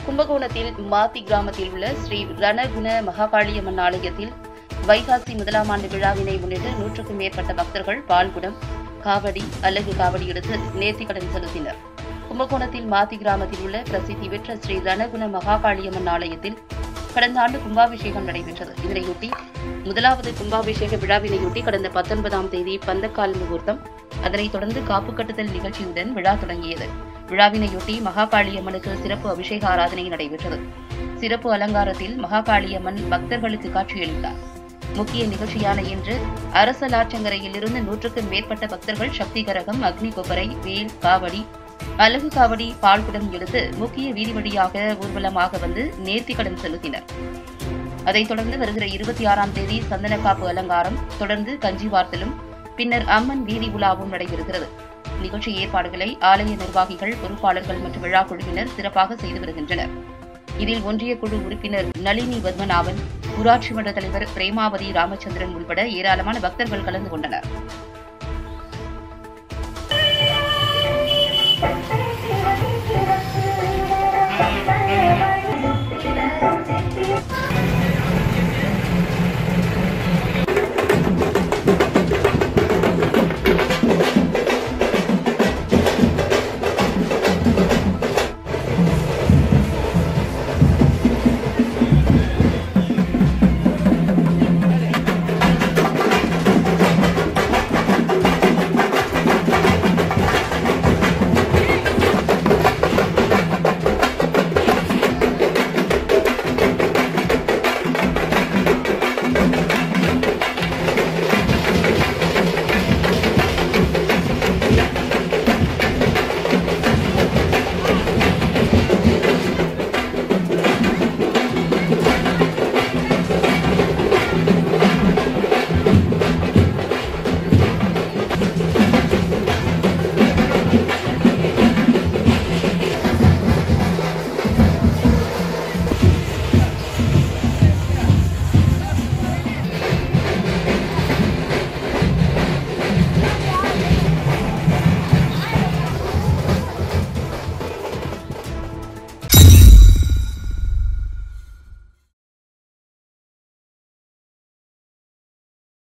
கும்பகோணத்தில் மாத்தி கிராமத்தில் உள்ள ஸ்ரீ ரணகுண மகாகாளியம்மன் ஆலயத்தில் வைகாசி முதலாம் ஆண்டு விழாவினை முன்னிட்டு நூற்றுக்கும் மேற்பட்ட பக்தர்கள் பால்குடம் காவடி அல்லது காவடி எடுத்து நேர்த்திக்கடன் செலுத்தினர் கும்பகோணத்தில் மாத்தி கிராமத்தில் உள்ள பிரசித்தி பெற்ற ஸ்ரீ ரணகுண மகாகாளியம்மன் ஆலயத்தில் கடந்த ஆண்டு கும்பாபிஷேகம் நடைபெற்றது இதனையொட்டி முதலாவது கும்பாபிஷேக விழாவினையொட்டி கடந்த பத்தொன்பதாம் தேதி பந்தக்கால் முகூர்த்தம் அதனைத் தொடர்ந்து காப்பு கட்டுதல் நிகழ்ச்சியுடன் விழா தொடங்கியது விழாவினையொட்டி மகாகாளியம்மனுக்கு சிறப்பு அபிஷேக ஆராதனை நடைபெற்றது சிறப்பு அலங்காரத்தில் மகாகாளியம்மன் பக்தர்களுக்கு காட்சியளித்தார் முக்கிய நிகழ்ச்சியான இன்று அரசலாற்றங்கரையில் இருந்து நூற்றுக்கும் மேற்பட்ட பக்தர்கள் சக்தி கரகம் அக்னி கொப்பரை வேல் காவடி அலகு காவடி பால்குடம் எடுத்து முக்கிய வீதி வழியாக ஊர்வலமாக வந்து நேர்த்திக்கடன் செலுத்தினர் அதைத் தொடர்ந்து வருகிற இருபத்தி ஆறாம் தேதி சந்தனக்காப்பு அலங்காரம் தொடர்ந்து கஞ்சி வார்த்தலும் பின்னர் அம்மன் வீதி உலாவும் நடைபெறுகிறது நிகழ்ச்சி ஏற்பாடுகளை ஆலய நிர்வாகிகள் பொறுப்பாளர்கள் மற்றும் விழா குழுவினர் சிறப்பாக செய்து வருகின்றனர் இதில் ஒன்றிய குழு உறுப்பினர் நளினி பத்மநாபன் ஊராட்சி மன்ற தலைவர் பிரேமாவதி ராமச்சந்திரன் உள்பட ஏராளமான பக்தர்கள் கலந்து கொண்டனர்